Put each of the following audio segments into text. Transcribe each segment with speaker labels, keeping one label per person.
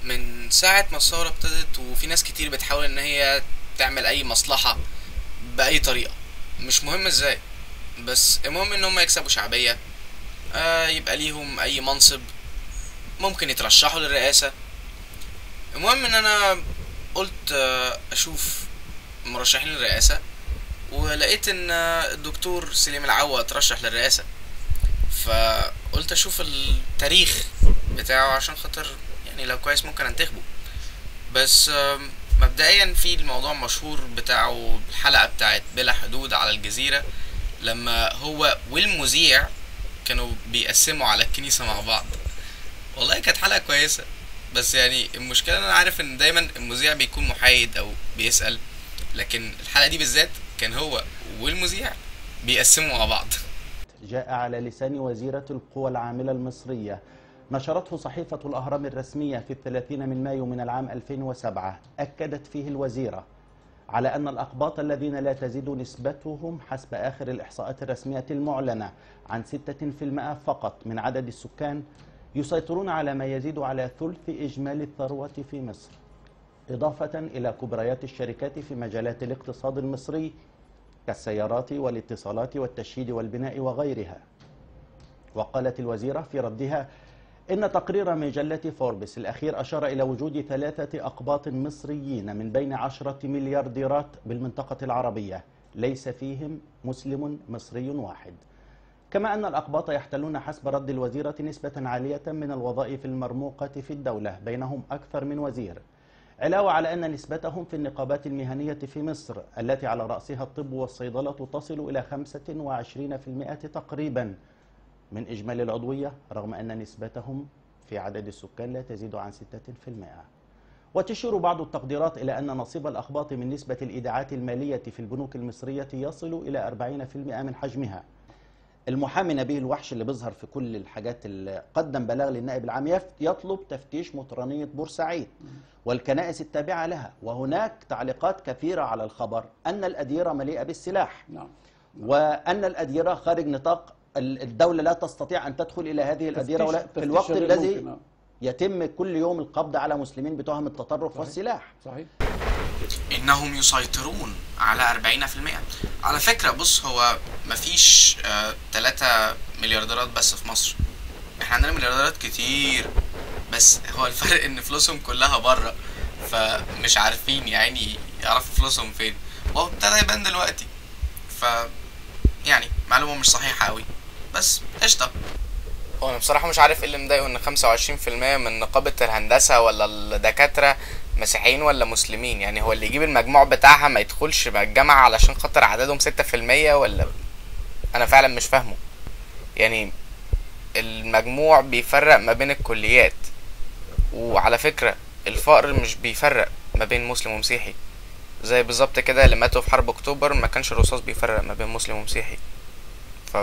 Speaker 1: من ساعة ما الثورة ابتدت وفي ناس كتير بتحاول ان هي تعمل اي مصلحة بأي طريقة مش مهم ازاي بس المهم ان هم يكسبوا شعبية آه يبقى ليهم اي منصب ممكن يترشحوا للرئاسة المهم ان انا قلت آه اشوف مرشحين للرئاسة ولقيت ان آه، الدكتور سليم العوا ترشح للرئاسة فقلت اشوف التاريخ بتاعه عشان خاطر يعني لو كويس ممكن انتخبه بس آم، مبدئيا في الموضوع مشهور بتاعه الحلقة بتاعت بلا حدود على الجزيرة لما هو والمذيع كانوا بيقسموا على الكنيسة مع بعض والله كانت حلقة كويسة بس يعني المشكلة انا عارف ان دايما المذيع بيكون محايد او بيسأل لكن الحلقة دي بالذات كان هو والمذيع بيقسموا مع بعض
Speaker 2: جاء على لسان وزيرة القوى العاملة المصرية نشرته صحيفة الأهرام الرسمية في الثلاثين من مايو من العام 2007 أكدت فيه الوزيرة على أن الأقباط الذين لا تزيد نسبتهم حسب آخر الإحصاءات الرسمية المعلنة عن 6% فقط من عدد السكان يسيطرون على ما يزيد على ثلث إجمالي الثروة في مصر إضافة إلى كبريات الشركات في مجالات الاقتصاد المصري كالسيارات والاتصالات والتشييد والبناء وغيرها وقالت الوزيرة في ردها إن تقرير مجلة فوربس الأخير أشار إلى وجود ثلاثة أقباط مصريين من بين عشرة مليارديرات بالمنطقة العربية ليس فيهم مسلم مصري واحد كما أن الأقباط يحتلون حسب رد الوزيرة نسبة عالية من الوظائف المرموقة في الدولة بينهم أكثر من وزير علاوة على أن نسبتهم في النقابات المهنية في مصر التي على رأسها الطب والصيدلة تصل إلى 25% تقريبا من إجمالي العضوية رغم أن نسبتهم في عدد السكان لا تزيد عن 6% وتشير بعض التقديرات إلى أن نصيب الأخباط من نسبة الإيداعات المالية في البنوك المصرية يصل إلى 40% من حجمها المحامي نبيه الوحش اللي بيظهر في كل الحاجات اللي قدم بلاغ للنائب العام يف- يطلب تفتيش مطرانية بورسعيد والكنائس التابعة لها وهناك تعليقات كثيرة على الخبر أن الأديرة مليئة بالسلاح
Speaker 3: نعم
Speaker 2: وأن الأديرة خارج نطاق ال- الدولة لا تستطيع أن تدخل إلى هذه الأديرة
Speaker 3: تفتيش-
Speaker 2: ولا في
Speaker 3: تفتيش
Speaker 2: الوقت
Speaker 3: غير
Speaker 2: الذي
Speaker 3: ممكن، آه.
Speaker 2: يتم كل يوم القبض على مسلمين بتهم التطرف والسلاح
Speaker 3: صحيح
Speaker 1: انهم يسيطرون على 40% على فكرة بص هو مفيش آه 3 مليارديرات بس في مصر احنا عندنا مليارديرات كتير بس هو الفرق ان فلوسهم كلها بره فمش عارفين يعني يعرفوا فلوسهم فين وهو ابتدى يبان دلوقتي ف يعني معلومة مش صحيحة قوي بس قشطة هو انا بصراحة مش عارف ايه اللي مضايقه ان 25% من نقابة الهندسة ولا الدكاترة مسيحيين ولا مسلمين يعني هو اللي يجيب المجموع بتاعها ما يدخلش بقى الجامعة علشان خاطر عددهم 6% ولا انا فعلا مش فاهمه يعني المجموع بيفرق ما بين الكليات وعلى فكرة الفقر مش بيفرق ما بين مسلم ومسيحي زي بالظبط كده اللي ماتوا في حرب اكتوبر ما كانش الرصاص بيفرق ما بين مسلم ومسيحي ف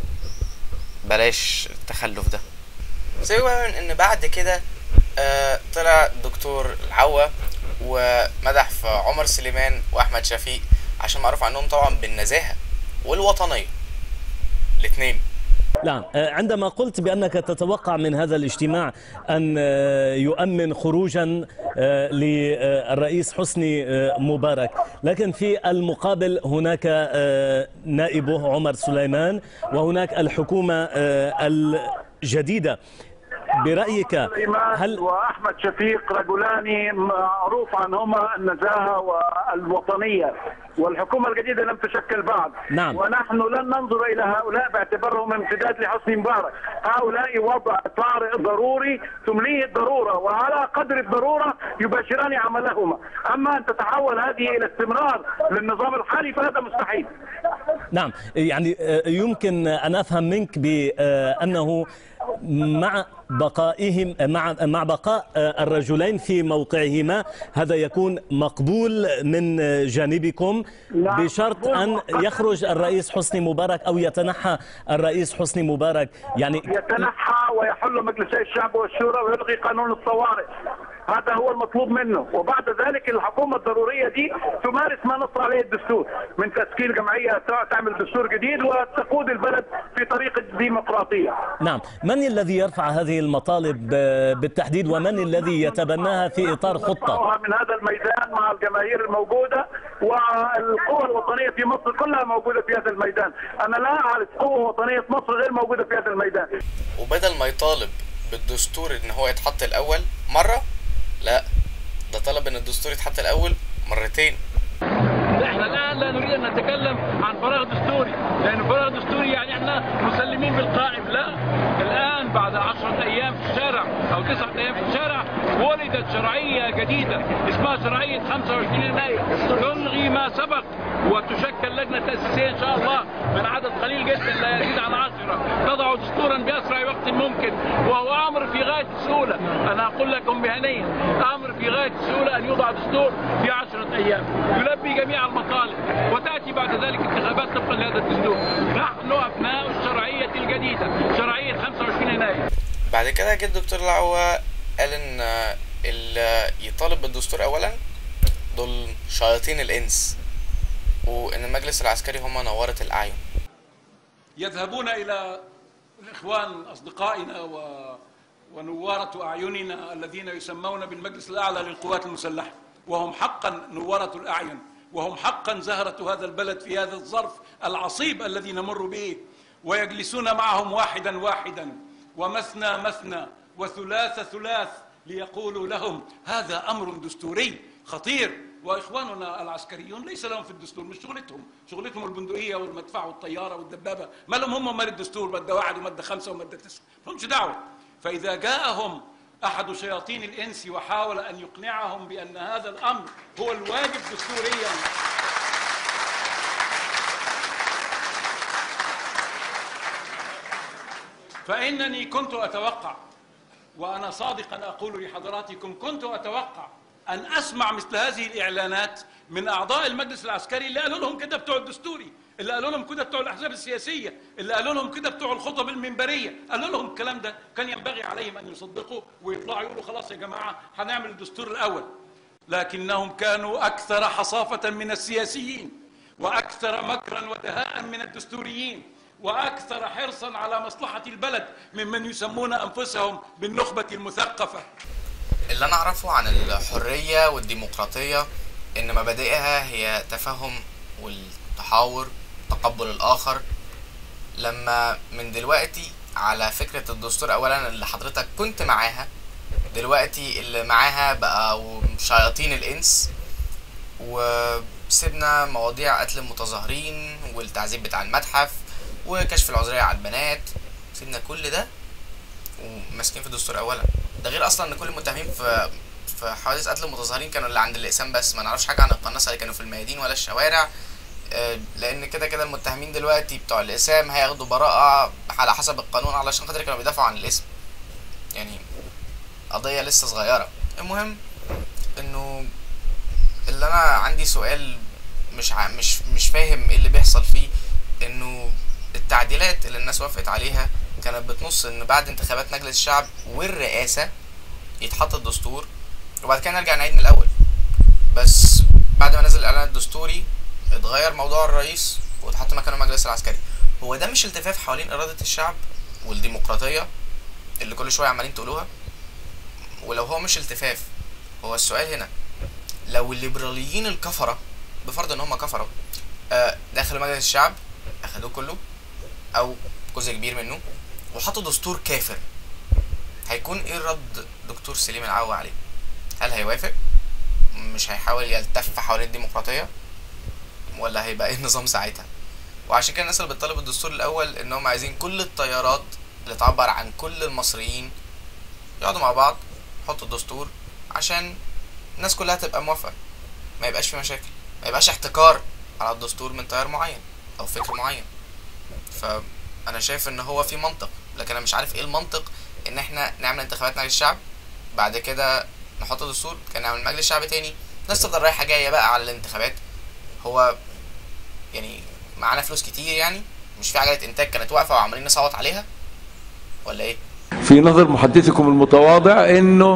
Speaker 1: بلاش التخلف ده سيبا من ان بعد كده آه طلع الدكتور العوا ومدح في عمر سليمان واحمد شفيق عشان معروف عنهم طبعا بالنزاهه والوطنيه الاتنين
Speaker 4: نعم آه، عندما قلت بأنك تتوقع من هذا الاجتماع أن آه، يؤمن خروجا آه، للرئيس حسني آه، مبارك لكن في المقابل هناك آه، نائبه عمر سليمان وهناك الحكومة آه، الجديدة برأيك
Speaker 5: سليمان
Speaker 4: هل
Speaker 5: واحمد شفيق رجلان معروف عنهما النزاهه والوطنيه والحكومه الجديده لم تشكل بعد
Speaker 4: نعم.
Speaker 5: ونحن لن ننظر الى هؤلاء باعتبارهم امتداد لحسني مبارك هؤلاء وضع طارئ ضروري تمليه الضروره وعلى قدر الضروره يباشران عملهما اما ان تتحول هذه الى استمرار للنظام الحالي فهذا مستحيل
Speaker 4: نعم يعني آه، يمكن أن أفهم منك بأنه مع بقائهم مع مع بقاء آه، الرجلين في موقعهما هذا يكون مقبول من آه، جانبكم
Speaker 5: نعم،
Speaker 4: بشرط
Speaker 5: مقبول
Speaker 4: أن
Speaker 5: مؤقتاً.
Speaker 4: يخرج الرئيس حسني مبارك أو يتنحى الرئيس حسني مبارك يعني
Speaker 5: يتنحى ويحل مجلسي الشعب والشورى ويلغي قانون الطوارئ هذا هو المطلوب منه وبعد ذلك الحكومه الضروريه دي تمارس ما نص عليه الدستور من تشكيل جمعيه تعمل دستور جديد وتقود البلد في طريق الديمقراطيه
Speaker 4: نعم من الذي يرفع هذه المطالب آه، بالتحديد ومن الذي يتبناها في اطار خطه
Speaker 5: من هذا الميدان مع الجماهير الموجوده والقوى الوطنيه في مصر كلها موجوده في هذا الميدان انا لا اعرف قوه وطنيه في مصر غير موجوده في هذا الميدان
Speaker 1: وبدل ما يطالب بالدستور ان هو يتحط الاول مره لا ده طلب ان الدستور يتحط الاول مرتين
Speaker 3: احنا الان لا نريد ان نتكلم عن فراغ دستوري لان فراغ دستوري يعني احنا مسلمين بالقائم لا الان بعد عشرة ايام في الشارع او تسعة ايام في الشارع ولدت شرعية جديدة اسمها شرعية 25 يناير تلغي ما سبق وتشكل لجنة تأسيسية إن شاء الله من عدد قليل جدا لا يزيد عن عشرة تضع دستورا بأسرع وقت ممكن وهو أمر في غاية السهولة أنا أقول لكم مهنيا أمر في غاية السهولة أن يوضع دستور في عشرة أيام يلبي جميع المطالب وتأتي بعد ذلك انتخابات طبقا لهذا الدستور نحن أبناء الشرعية الجديدة شرعية 25 يناير
Speaker 1: بعد كده جه الدكتور العوا قال ان اللي يطالب بالدستور اولا دول شياطين الانس وان المجلس العسكري هم نورة الاعين
Speaker 6: يذهبون الى الاخوان اصدقائنا و... ونوارة اعيننا الذين يسمون بالمجلس الاعلى للقوات المسلحه وهم حقا نوارة الاعين وهم حقا زهرة هذا البلد في هذا الظرف العصيب الذي نمر به ويجلسون معهم واحدا واحدا ومثنى مثنى وثلاث ثلاث ليقولوا لهم هذا امر دستوري خطير واخواننا العسكريون ليس لهم في الدستور مش شغلتهم شغلتهم البندقيه والمدفع والطياره والدبابه ما لهم هم مال الدستور ماده واحد وماده خمسه وماده تسعه ما لهمش دعوه فاذا جاءهم احد شياطين الانس وحاول ان يقنعهم بان هذا الامر هو الواجب دستوريا فانني كنت اتوقع وانا صادقا اقول لحضراتكم كنت اتوقع ان اسمع مثل هذه الاعلانات من اعضاء المجلس العسكري اللي قالوا لهم كده بتوع الدستوري اللي قالوا لهم كده بتوع الاحزاب السياسيه اللي قالوا لهم كده بتوع الخطب المنبريه قالوا لهم الكلام ده كان ينبغي عليهم ان يصدقوا ويطلعوا يقولوا خلاص يا جماعه هنعمل الدستور الاول لكنهم كانوا اكثر حصافه من السياسيين واكثر مكرا ودهاء من الدستوريين واكثر حرصا على مصلحه البلد ممن يسمون انفسهم بالنخبه المثقفه
Speaker 1: اللي انا اعرفه عن الحرية والديمقراطية ان مبادئها هي تفهم والتحاور تقبل الاخر لما من دلوقتي على فكرة الدستور اولا اللي حضرتك كنت معاها دلوقتي اللي معاها بقى شياطين الانس وسيبنا مواضيع قتل المتظاهرين والتعذيب بتاع المتحف وكشف العذرية على البنات سيبنا كل ده وماسكين في الدستور اولا ده غير اصلا ان كل المتهمين في في حوادث قتل المتظاهرين كانوا اللي عند الاقسام بس ما نعرفش حاجه عن القناصه اللي كانوا في الميادين ولا الشوارع آه، لان كده كده المتهمين دلوقتي بتوع الاقسام هياخدوا براءه على حسب القانون علشان خاطر كانوا بيدافعوا عن الاسم يعني قضيه لسه صغيره المهم انه اللي انا عندي سؤال مش ع... مش مش فاهم ايه اللي بيحصل فيه انه التعديلات اللي الناس وافقت عليها كانت بتنص ان بعد انتخابات مجلس الشعب والرئاسه يتحط الدستور وبعد كده نرجع نعيد من الاول بس بعد ما نزل الاعلان الدستوري اتغير موضوع الرئيس واتحط مكانه المجلس العسكري هو ده مش التفاف حوالين اراده الشعب والديمقراطيه اللي كل شويه عمالين تقولوها ولو هو مش التفاف هو السؤال هنا لو الليبراليين الكفره بفرض ان هم كفره آه، داخل مجلس الشعب اخدوه كله او جزء كبير منه وحطوا دستور كافر هيكون ايه الرد دكتور سليم العوا عليه هل هيوافق مش هيحاول يلتف حوالين الديمقراطيه ولا هيبقى ايه النظام ساعتها وعشان كده الناس اللي بتطالب الدستور الاول ان هم عايزين كل التيارات اللي تعبر عن كل المصريين يقعدوا مع بعض يحطوا الدستور عشان الناس كلها تبقى موافقه ما يبقاش في مشاكل ما يبقاش احتكار على الدستور من تيار معين او فكر معين فانا شايف ان هو في منطق لكن انا مش عارف ايه المنطق ان احنا نعمل انتخابات مجلس الشعب بعد كده نحط دستور كان نعمل مجلس شعب تاني الناس تفضل رايحه جايه بقى على الانتخابات هو يعني معانا فلوس كتير يعني مش في عجله انتاج كانت واقفه وعمالين نصوت عليها ولا ايه
Speaker 7: في نظر محدثكم المتواضع انه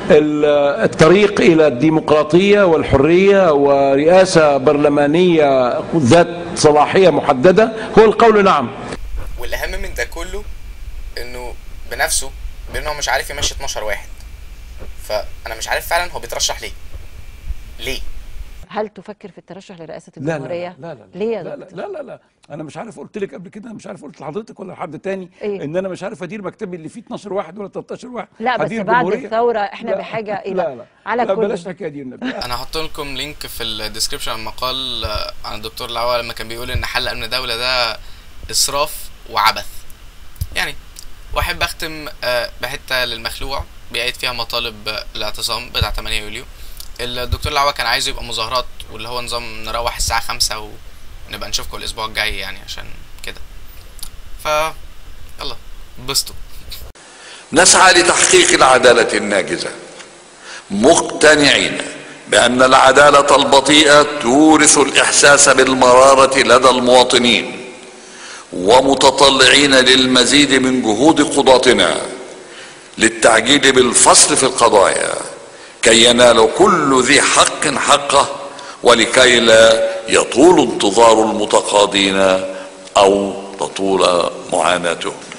Speaker 6: ال- الطريق الى الديمقراطيه والحريه ورئاسه برلمانيه ذات صلاحيه محدده هو القول نعم
Speaker 1: والاهم من ده كله انه بنفسه بانه هو مش عارف يمشي 12 واحد فانا مش عارف فعلا هو بيترشح ليه ليه
Speaker 7: هل تفكر في الترشح لرئاسه
Speaker 6: لا لا
Speaker 7: الجمهوريه
Speaker 6: لا لا لا
Speaker 7: ليه يا
Speaker 6: لا
Speaker 7: دكتور
Speaker 6: لا لا لا انا مش عارف قلت لك قبل كده مش عارف قلت لحضرتك ولا لحد تاني
Speaker 7: إيه؟
Speaker 6: ان انا مش عارف ادير مكتبي اللي فيه 12 واحد ولا 13 واحد
Speaker 7: لا بس
Speaker 6: هدير
Speaker 7: بعد
Speaker 6: جمهورية.
Speaker 7: الثوره احنا
Speaker 6: لا.
Speaker 7: بحاجه الى
Speaker 6: لا لا
Speaker 7: على
Speaker 6: لا
Speaker 7: كل
Speaker 6: بلاش حكايه دي النبي
Speaker 1: انا هحط لكم لينك في الديسكربشن المقال آه، عن الدكتور العوا لما كان بيقول ان حل امن دوله ده اسراف وعبث يعني واحب اختم آه، بحته للمخلوع بيعيد فيها مطالب آه، الاعتصام بتاع 8 يوليو الدكتور العوا كان عايز يبقى مظاهرات واللي هو نظام نروح الساعه 5 ونبقى نشوفكم الاسبوع الجاي يعني عشان كده ف يلا انبسطوا
Speaker 8: نسعى لتحقيق العدالة الناجزة مقتنعين بأن العدالة البطيئة تورث الإحساس بالمرارة لدى المواطنين ومتطلعين للمزيد من جهود قضاتنا للتعجيل بالفصل في القضايا كي ينال كل ذي حق حقه ولكي لا يطول انتظار المتقاضين أو تطول معاناتهم